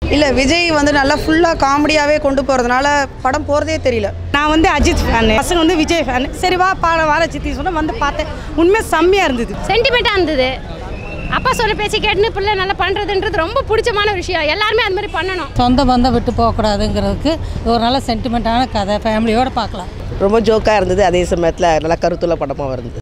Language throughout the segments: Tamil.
இல்லை விஜய் வந்து நல்லா ஃபுல்லாக காமெடியாகவே கொண்டு போகிறதுனால படம் போகிறதே தெரியல நான் வந்து அஜித் ஃபேன் பசங்க வந்து விஜய் ஃபேன் சரி வா பா வார சித்தி சொன்னா வந்து பார்த்தேன் உண்மையாக செம்மையாக இருந்தது சென்டிமெண்ட்டாக இருந்தது அப்பா சொல்ல பேச்சு கேட்டுன்னு பிள்ளை நல்லா பண்ணுறதுன்றது ரொம்ப பிடிச்சமான விஷயம் எல்லாருமே அது மாதிரி பண்ணணும் சொந்த பந்தம் விட்டு போகக்கூடாதுங்கிறதுக்கு இது ஒரு நல்ல சென்டிமெண்ட்டான கதை ஃபேமிலியோடு பார்க்கலாம் ரொம்ப ஜோக்காக இருந்தது அதே சமயத்தில் நல்லா கருத்துள்ள படமாக இருந்தது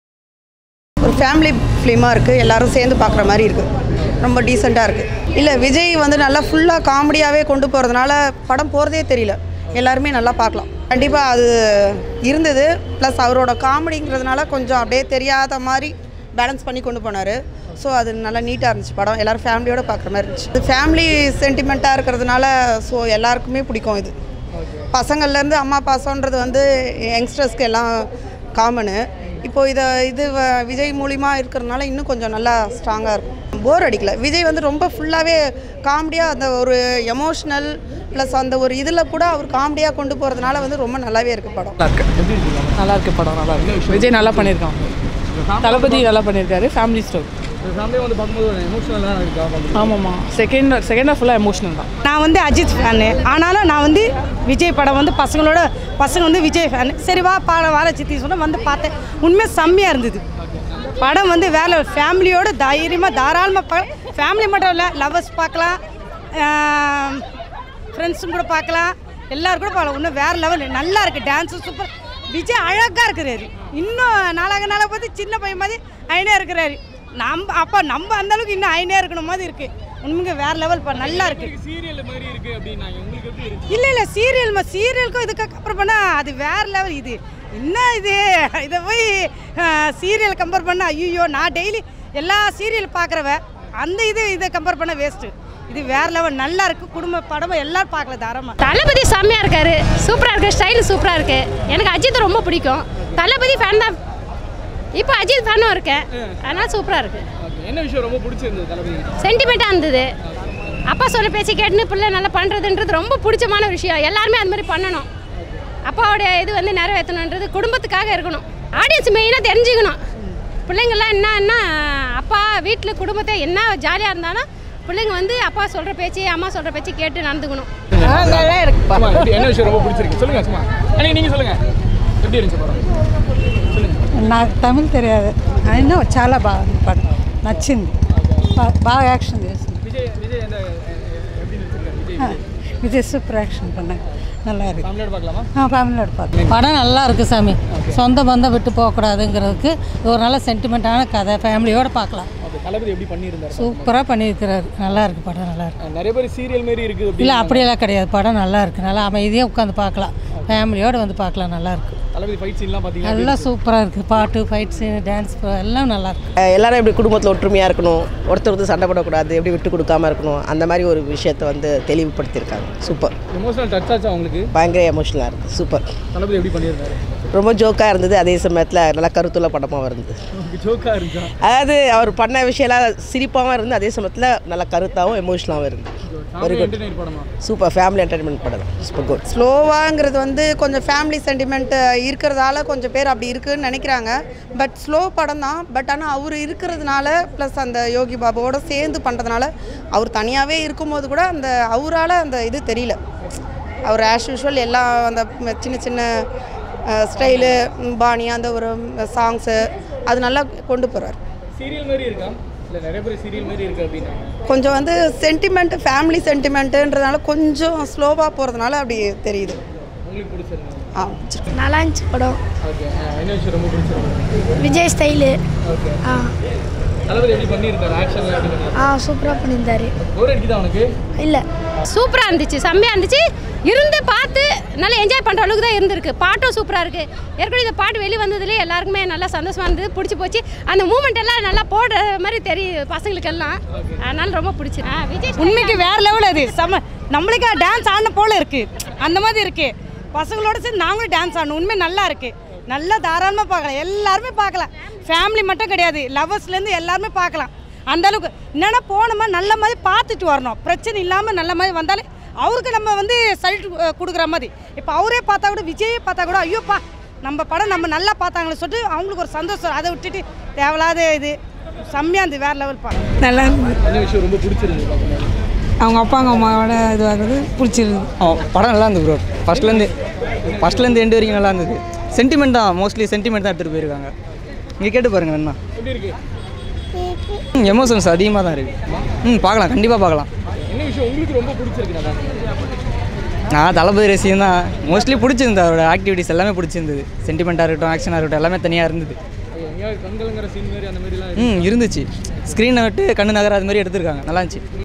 ஒரு ஃபேமிலி ஃபிலிமாக இருக்குது எல்லாரும் சேர்ந்து பார்க்குற மாதிரி இருக்குது ரொம்ப டீசெண்டாக இருக்குது இல்லை விஜய் வந்து நல்லா ஃபுல்லாக காமெடியாகவே கொண்டு போகிறதுனால படம் போகிறதே தெரியல எல்லாருமே நல்லா பார்க்கலாம் கண்டிப்பாக அது இருந்தது ப்ளஸ் அவரோட காமெடிங்கிறதுனால கொஞ்சம் அப்படியே தெரியாத மாதிரி பேலன்ஸ் பண்ணி கொண்டு போனார் ஸோ அது நல்லா நீட்டாக இருந்துச்சு படம் எல்லோரும் ஃபேமிலியோட பார்க்குற மாதிரி இருந்துச்சு இது ஃபேமிலி சென்டிமெண்ட்டாக இருக்கிறதுனால ஸோ எல்லாருக்குமே பிடிக்கும் இது பசங்கள்லேருந்து அம்மா பாசம்ன்றது வந்து யங்ஸ்டர்ஸ்க்கு எல்லாம் காமனு இப்போ இதை இது வ- விஜய் மூலிமா இருக்கிறதுனால இன்னும் கொஞ்சம் நல்லா ஸ்ட்ராங்காக இருக்கும் போர் அடிக்கல விஜய் வந்து ரொம்ப ஃபுல்லாகவே காமெடியாக அந்த ஒரு எமோஷ்னல் ப்ளஸ் அந்த ஒரு இதில் கூட அவர் காமெடியாக கொண்டு போகிறதுனால வந்து ரொம்ப நல்லாவே இருக்குது படம் நல்லா இருக்கு நல்லா இருக்கு படம் நல்லா இருக்கு விஜய் நல்லா பண்ணியிருக்கான் தளபதி நல்லா பண்ணியிருக்காரு ஃபேமிலி ஸ்டோரி ஃபேமிலியாக வந்து பார்க்கும்போது எமோஷனலாக இருக்கா ஆமாம்மா செகண்ட் செகண்ட் ஃபுல்லாக எமோஷனல் தான் நான் வந்து அஜித் ஃபேனு ஆனாலும் நான் வந்து விஜய் படம் வந்து பசங்களோட பசங்க வந்து விஜய் ஃபேன் சரி வா பா வார சித்தி சொன்னா வந்து பார்த்தேன் உண்மையாக செம்மையாக இருந்தது படம் வந்து வேலை ஃபேமிலியோட தைரியமாக தாராளமாக ப ஃபேமிலி மட்டும் இல்லை லவ்வர்ஸ் பார்க்கலாம் ஃப்ரெண்ட்ஸும் கூட பார்க்கலாம் எல்லாரும் கூட பார்க்கலாம் இன்னும் வேறு லெவல் நல்லா இருக்குது டான்ஸும் சூப்பர் விஜய் அழகாக இருக்கிறாரு இன்னும் நாளாக நாளாக பார்த்து சின்ன பையன் மாதிரி ஐனே இருக்கிறாரு நம்ம அப்போ நம்ம அந்த அளவுக்கு இன்னும் ஐனே இருக்கணும் மாதிரி இருக்குது உண்மைங்க வேறு லெவல் பா நல்லா இருக்குது சீரியல் மாதிரி இருக்கு அப்படின்னாங்க உங்களுக்கு எப்படி இருக்கு இல்லை இல்லை சீரியல் சீரியலுக்கும் இதுக்கு கம்பேர் பண்ணால் அது வேற லெவல் இது என்ன இது இதை போய் சீரியல் கம்பேர் பண்ண ஐயோ நான் டெய்லி எல்லா சீரியல் பார்க்குறவ அந்த இது இதை கம்பேர் பண்ண வேஸ்ட்டு இது வேற லெவல் நல்லா இருக்கு குடும்ப படம் எல்லாரும் பார்க்கல தாராளமா தளபதி செம்மையாக இருக்காரு சூப்பராக இருக்கு ஸ்டைல் சூப்பராக இருக்கு எனக்கு அஜித் ரொம்ப பிடிக்கும் தளபதி ஃபேன் தான் இப்போ அஜித் ஃபேனும் இருக்கேன் அதனால் சூப்பராக இருக்கு ஓகே என்ன விஷயம் ரொம்ப பிடிச்சிருந்தது தளபதி சென்டிமெண்ட்டாக இருந்தது அப்பா சொல்ல பேச்சு கேட்டுன்னு பிள்ளை நல்லா பண்ணுறதுன்றது ரொம்ப பிடிச்சமான விஷயம் எல்லாருமே அது மாதிரி பண்ணணும் அப்பாவோடைய இது வந்து நிறைவேற்றணுன்றது குடும்பத்துக்காக இருக்கணும் ஆடியன்ஸ் மெயினாக தெரிஞ்சுக்கணும் பிள்ளைங்கள்லாம் என்னன்னா அப்பா வீட்டில் குடும்பத்தை என்ன ஜாலியாக இருந்தாலும் பிள்ளைங்க வந்து அப்பா சொல்கிற பேச்சு அம்மா சொல்கிற பேச்சு கேட்டு நடந்துக்கணும் சும்மா எப்படி என்ன விஷயம் ரொம்ப பிடிச்சிருக்கு சொல்லுங்க சும்மா அன்னைக்கு நீங்கள் சொல்லுங்க எப்படி இருந்துச்சு படம் சொல்லுங்க నాకు తమిళ్ తెలియదు అయినా చాలా బాగుంది పடம் నచ్చింది బా- బాగా యాక్షన్ చేసింది விஜய் விஜய் எந்த எப்படி நடிச்சிருக்காரு விஜய் விஜய் சூப்பர் ஆக்ஷன் பண்ணாங்க நல்லா இருக்கு ஃபேமிலியோட பார்க்கலாமா ஆ ஃபேமிலியோட பார்த்து படம் நல்லா இருக்கு சாமி சொந்த பந்தம் விட்டு போகக்கூடாதுங்கிறதுக்கு இது ஒரு நல்ல சென்டிமெண்ட்டான கதை ஃபேமிலியோடு பார்க்கலாம் ஓகே தளபதி எப்படி பண்ணியிருந்தாரு சூப்பராக பண்ணியிருக்கிறாரு நல்லா இருக்கு படம் நல்லா இருக்கு அஹ் நிறைய பேர் சீரியல் மாதிரி இருக்குது இல்லை அப்படி அப்படியெல்லாம் கிடையாது படம் நல்லா இருக்கு நல்லா அமைதியாக உட்காந்து பார்க்கலாம் ஃபேமிலியோடு வந்து பார்க்கலாம் நல்லா இருக்கு தளபதி ஃபைட் சீன்லாம் பார்த்தீங்கன்னா எல்லாம் சூப்பராக இருக்குது பாட்டு ஃபைட் சீன் டான்ஸ் எல்லாம் நல்லா இருக்கு அஹ் எல்லாரும் எப்படி குடும்பத்தில் ஒற்றுமையாக இருக்கணும் ஒருத்தர் ஒருத்தர் சண்டை போடக்கூடாது எப்படி விட்டு கொடுக்காம இருக்கணும் அந்த மாதிரி ஒரு விஷயத்தை வந்து தெளிவுபடுத்தியிருக்காங்க சூப்பர் எமோஷனல் டச் ஆச்சா உங்களுக்கு பயங்கர எமோஷனலாக இருக்குது சூப்பர் தளபதி எப்படி பண்ணியிருந்தாரு ரொம்ப ஜோக்காக இருந்தது அதே சமயத்தில் நல்லா கருத்துள்ள படமாக இருந்தது உங்களுக்கு ஜோக்காக இருக்கா அதாவது அவர் பண்ண விஷயம்லாம் சிரிப்பாகவும் இருந்து அதே சமயத்தில் நல்லா கருத்தாகவும் எமோஷனலாகவும் இருந்து வெரி குட் என்டர்டைன் படமா சூப்பர் ஃபேமிலி என்டர்டைன்மெண்ட் படம் சூப்பர் குட் ஸ்லோவாங்கிறது வந்து கொஞ்சம் ஃபேமிலி சென்டிமெண்ட் இருக்கிறதால கொஞ்சம் பேர் அப்படி இருக்குன்னு நினைக்கிறாங்க பட் ஸ்லோ படம் தான் பட் ஆனால் அவர் இருக்கிறதுனால ப்ளஸ் அந்த யோகி பாபாவோட சேர்ந்து பண்ணுறதுனால அவர் தனியாகவே இருக்கும்போது கூட அந்த அவரால் அந்த இது தெரியல அவர் ஆஸ் யூஷுவல் எல்லா அந்த ம- சின்ன சின்ன ஸ்டைலு பாணி அந்த ஒரு சாங்ஸு அது நல்லா கொண்டு போகிறார் சீரியல் மாதிரி இருக்கா இல்லை நிறைய பேர் சீரியல் மாதிரி இருக்கு அப்படின்னாங்க கொஞ்சம் வந்து சென்டிமெண்ட் ஃபேமிலி சென்டிமெண்ட்டுன்றதுனால கொஞ்சம் ஸ்லோவாக போகிறதுனால அப்படி தெரியுது உங்களுக்கு பிடிச்சிருக்கு ஆ பிடிச்சிருக்கு. நல்லா இருந்துச்சு படம் ஓகே என்ன விஷயம் ரொம்ப பிடிச்சிருக்கு விஜய் ஸ்டைலு ஓகே ஆ தளபதி எப்படி பண்ணியிருந்தாரு ஆக்ஷன்லாம் எப்படி பண்ணி ஆ சூப்பராக பண்ணியிருந்தாரு போர் அடிக்குதா உனக்கு இல்லை சூப்பராக இருந்துச்சு செம்மையாக இருந்துச்சு இருந்து பார்த்து நல்லா என்ஜாய் பண்ணுற அளவுக்கு தான் இருந்திருக்கு பாட்டும் சூப்பராக இருக்குது ஏற்கனவே இந்த பாட்டு வெளியே வந்ததுலேயே எல்லாருக்குமே நல்லா சந்தோஷமாக இருந்தது பிடிச்சி போச்சு அந்த மூமெண்ட் எல்லாம் நல்லா போடுற மாதிரி தெரியும் பசங்களுக்கு எல்லாம் அதனால ரொம்ப பிடிச்சி ஆ விஜய் உண்மைக்கு வேற லெவல் அது செம்ம நம்மளுக்கு டான்ஸ் ஆடின போல இருக்கு அந்த மாதிரி இருக்கு பசங்களோட சேர்ந்து நாங்களும் டான்ஸ் ஆடணும் உண்மை நல்லா இருக்கு நல்லா தாராளமாக பார்க்கலாம் எல்லாருமே பார்க்கலாம் ஃபேமிலி மட்டும் கிடையாது லவர்ஸ்லேருந்து எல்லாருமே பார்க்கலாம் அந்த அளவுக்கு என்னன்னா போனோமா நல்ல மாதிரி பார்த்துட்டு வரணும் பிரச்சனை இல்லாமல் நல்ல மாதிரி வந்தாலே அவருக்கு நம்ம வந்து சல்ட் கொடுக்குற மாதிரி இப்போ அவரே பார்த்தா கூட விஜயே பார்த்தா கூட ஐயோப்பா நம்ம படம் நம்ம நல்லா பார்த்தாங்களே சொல்லிட்டு அவங்களுக்கு ஒரு சந்தோஷம் அதை விட்டுட்டு தேவையில்லாத இது செம்மையாக இருந்து வேறு லெவல் பா நல்லா இருந்தது என்ன விஷயம் ரொம்ப பிடிச்சிருக்கு பார்க்கும்போது அவங்க அப்பா அவங்க அம்மாவோட இதுவாகிறது பிடிச்சிருது படம் நல்லா இருந்தது ப்ரோ ஃபஸ்ட்லேருந்து ஃபஸ்ட்லேருந்து எண்டு வரைக்கும் நல்லா இருந்தது சென்டிமெண்ட் தான் மோஸ்ட்லி சென்டிமெண்ட் தான் எடுத்துகிட்டு போயிருக்காங்க இங்கே கேட்டு பாருங்க வேணா எப்படி இருக்கு எமோஷன்ஸ் அதிகமாக தான் இருக்குது ம் பார்க்கலாம் கண்டிப்பாக பார்க்கலாம் என்ன விஷயம் உங்களுக்கு ரொம்ப பிடிச்சிருக்கு நல்லா நான் தளபதி ரசிகம் தான் மோஸ்ட்லி பிடிச்சிருந்தது அவரோட ஆக்டிவிட்டீஸ் எல்லாமே பிடிச்சிருந்தது சென்டிமெண்ட்டாக இருக்கட்டும் ஆக்ஷனாக இருக்கட்டும் எல்லாமே தனியாக இருந்தது எங்கேயாவது கண்கலங்கிற சீன் மாதிரி அந்த மாதிரிலாம் ம் இருந்துச்சு ஸ்க்ரீனை விட்டு கண்ணு நகர அது மாதிரி எடுத்திருக்காங்க நல்லா இருந்துச்சு